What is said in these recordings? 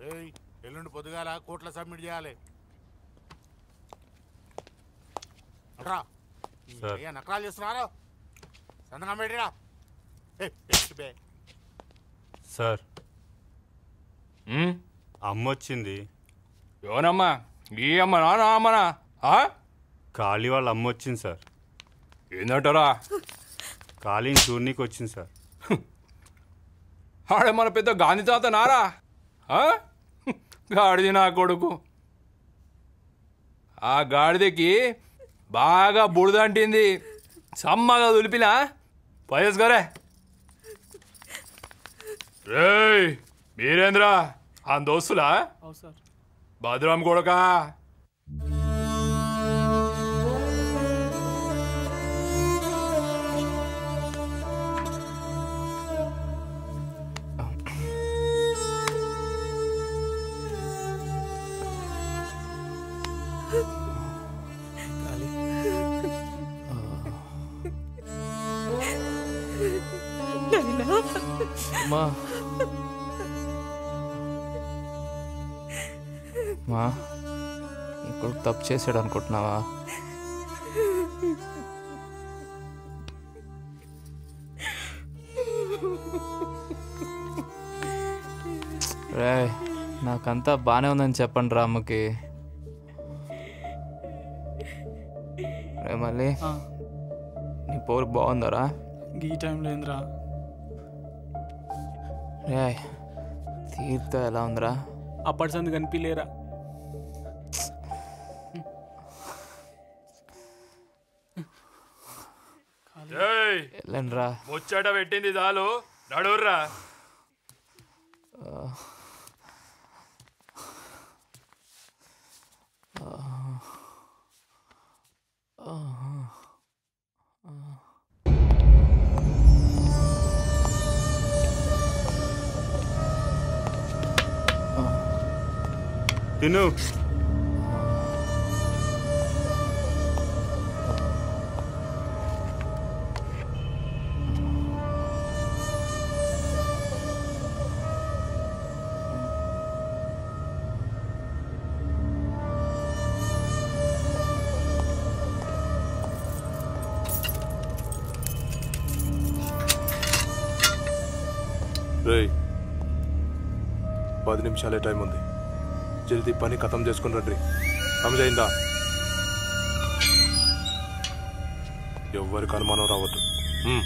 ఏయ్ ఎల్లుండి పొద్దుగాల కోట్ల సబ్మిట్ చేయాలి అట్రా సార్. అయ్యా నకరాలు చేస్తున్నారు సంతకం పెట్టిరా ఏ, ఎక్స్ బే. సార్ ఉమ్, అమ్మ వచ్చింది ఎవరమ్మా ఈ అమ్మనా నా అమ్మనా ఆ? కాళీ వాళ్ళ అమ్మ వచ్చింది సార్ ఏందంటారా కాళీని చూడనీకి వచ్చింది సార్ ఆడే మన పెద్ద గాంధీ తాత నారా ఆ? గాడిది నా కొడుకు ఆ గాడిదకి బాగా బుడదంటింది సమ్మగా దులిపినా పయస్ గారే రేయ్ మీరేంద్రా ఆ దోస్తులా అవును సార్ భద్రం కొడకా మా మా ఇప్పుడు తప్పు చేశాడు అనుకుంటున్నావా రే నాకంతా బాగానే ఉందని చెప్పండి రా అమ్మకి రే మళ్ళీ నీ పోరు బాగుందరా ఈ టైంలో ఏందిరా రే తీర్థ ఎలా ఉందిరా అప్పటి సంది కనిపించలేరా ఏయ్ వెళ్ళండి రా ముచ్చట పెట్టింది చాలు నడుర్రా తిను రేయ్ పది నిమిషాలే టైం ఉంది జల్దీ పని ఖతం చేసుకుని రండి సమజైందా ఎవ్వరికి అనుమానం రావద్దు హ్మ్.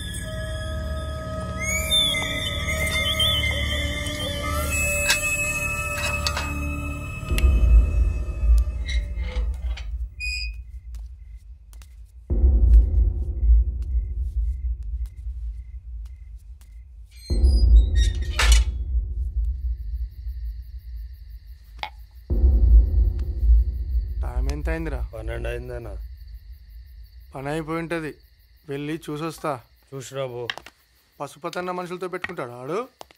టైం ఎంత అయిందిరా పన్నెండు అయిందన్నా పని అయిపోయి ఉంటుంది వెళ్ళి చూసొస్తా చూసిరా బో పసుపతన్న మనుషులతో పెట్టుకుంటాడు ఆడు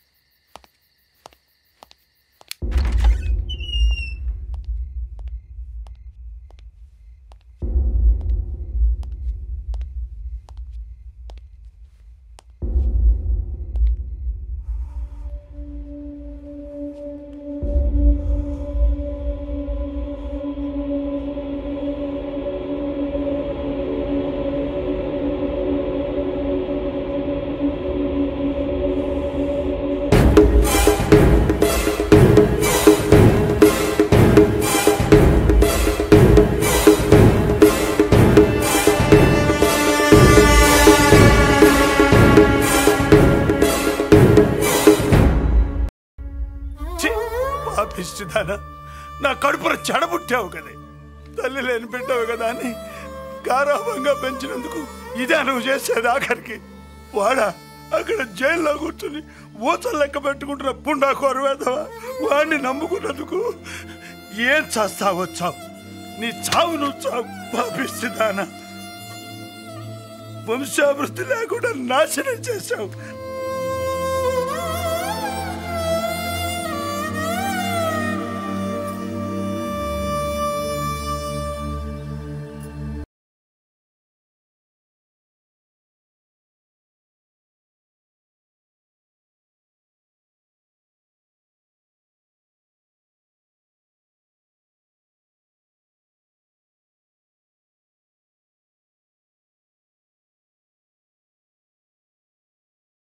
పాపిస్తుదానా నా కడుపున చెడబుట్టావు కదే తల్లి లేని పెట్టావు కదా అని గారాభంగా పెంచినందుకు ఇదే నువ్వు చేసేది ఆఖరికి వాడా అక్కడ జైల్లో కూర్చుని ఊచలు లెక్క పెట్టుకుంటున్న పుండా కొరవేదవా వాడిని నమ్ముకున్నందుకు ఏం చేస్తావు చావు నీ చావు నువ్వు చావు పాపిస్తుదానా వంశాభివృద్ధి లేకుండా నాశనం చేశావు